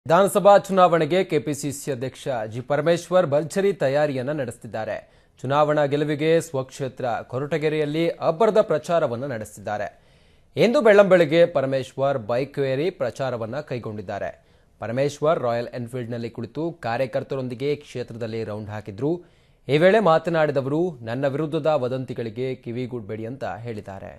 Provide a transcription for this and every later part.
ವಿಧಾನಸಭಾ ಚುನಾವಣೆಗೆ ಕೆಪಿಸಿಸಿ ಅಧ್ಯಕ್ಷ ಜಿ ಪರಮೇಶ್ವರ್ ಭರ್ಜರಿ ತಯಾರಿಯನ್ನ ನಡೆಸುತ್ತಿದ್ದಾರೆ ಚುನಾವಣಾ ಗೆಲುವಿಗೆ ಸ್ವಕ್ಷೇತ್ರ ಕೊರಟಗೆರೆಯಲ್ಲಿ ಅಬ್ಬರದ ಪ್ರಚಾರವನ್ನು ನಡೆಸಿದ್ದಾರೆ ಇಂದು ಬೆಳ್ಳಂಬೆಳಗ್ಗೆ ಪರಮೇಶ್ವರ್ ಬೈಕ್ ಏರಿ ಪ್ರಚಾರವನ್ನ ಕೈಗೊಂಡಿದ್ದಾರೆ ಪರಮೇಶ್ವರ್ ರಾಯಲ್ ಎನ್ಫೀಲ್ಡ್ನಲ್ಲಿ ಕುಳಿತು ಕಾರ್ಯಕರ್ತರೊಂದಿಗೆ ಕ್ಷೇತ್ರದಲ್ಲಿ ರೌಂಡ್ ಹಾಕಿದ್ರು ಈ ವೇಳೆ ಮಾತನಾಡಿದವರು ನನ್ನ ವಿರುದ್ಧದ ವದಂತಿಗಳಿಗೆ ಕಿವಿಗೂಡ್ಬೇಡಿ ಅಂತ ಹೇಳಿದ್ದಾರೆ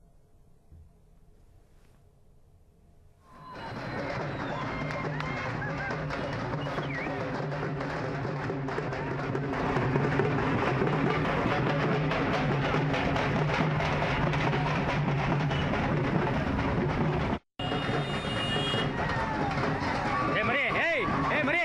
ಏ ಮರಿ ಏಯ್ ಏ ಮರಿ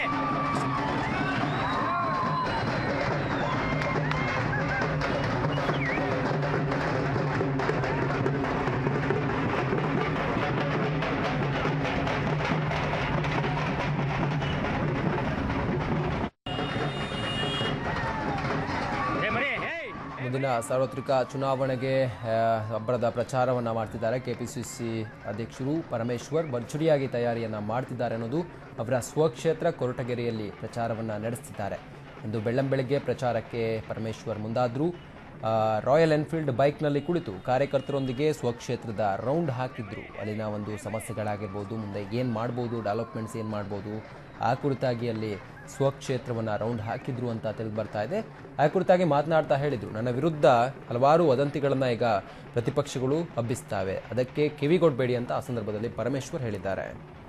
ಏ ಮರಿ ಏಯ್ ಮುಂದಿನ ಸಾರ್ವತ್ರಿಕ ಚುನಾವಣೆಗೆ ಆ, ಅಬ್ಬರದ ಪ್ರಚಾರವನ್ನ ಮಾಡ್ತಿದ್ದಾರೆ ಕೆಪಿಸಿಸಿ ಅಧ್ಯಕ್ಷರು ಪರಮೇಶ್ವರ್ ಭರ್ಜರಿಯಾಗಿ ತಯಾರಿಯನ್ನ ಮಾಡ್ತಿದ್ದಾರೆ ಅನ್ನೋದು ಅವರ ಸ್ವಕ್ಷೇತ್ರ ಕೊರಟಗೆರೆಯಲ್ಲಿ ಪ್ರಚಾರವನ್ನ ನಡೆಸ್ತಿದ್ದಾರೆ ಇಂದು ಬೆಳ್ಳಂಬೆಳಗ್ಗೆ ಪ್ರಚಾರಕ್ಕೆ ಪರಮೇಶ್ವರ್ ಮುಂದಾದ್ರು ಆ, ರಾಯಲ್ ಎನ್ಫೀಲ್ಡ್ ಬೈಕ್ನಲ್ಲಿ ಕುಳಿತು ಕಾರ್ಯಕರ್ತರೊಂದಿಗೆ ಸ್ವಕ್ಷೇತ್ರದ ರೌಂಡ್ ಹಾಕಿದ್ರು ಅಲ್ಲಿನ ಒಂದು ಸಮಸ್ಯೆಗಳಾಗಿರ್ಬೋದು ಮುಂದೆ ಏನು ಮಾಡ್ಬೋದು ಡೆವಲಪ್ಮೆಂಟ್ಸ್ ಏನು ಮಾಡ್ಬೋದು ಆ ಕುರಿತಾಗಿ ಅಲ್ಲಿ ಸ್ವಕ್ಷೇತ್ರವನ್ನು ರೌಂಡ್ ಹಾಕಿದ್ರು ಅಂತ ತಿಳಿದು ಬರ್ತಾ ಇದೆ ಆ ಕುರಿತಾಗಿ ಮಾತನಾಡ್ತಾ ಹೇಳಿದ್ರು ನನ್ನ ವಿರುದ್ಧ ಹಲವಾರು ವದಂತಿಗಳನ್ನು ಈಗ ಪ್ರತಿಪಕ್ಷಗಳು ಹಬ್ಬಿಸ್ತಾವೆ ಅದಕ್ಕೆ ಕಿವಿಗೊಡ್ಬೇಡಿ ಅಂತ ಆ ಸಂದರ್ಭದಲ್ಲಿ ಪರಮೇಶ್ವರ್ ಹೇಳಿದ್ದಾರೆ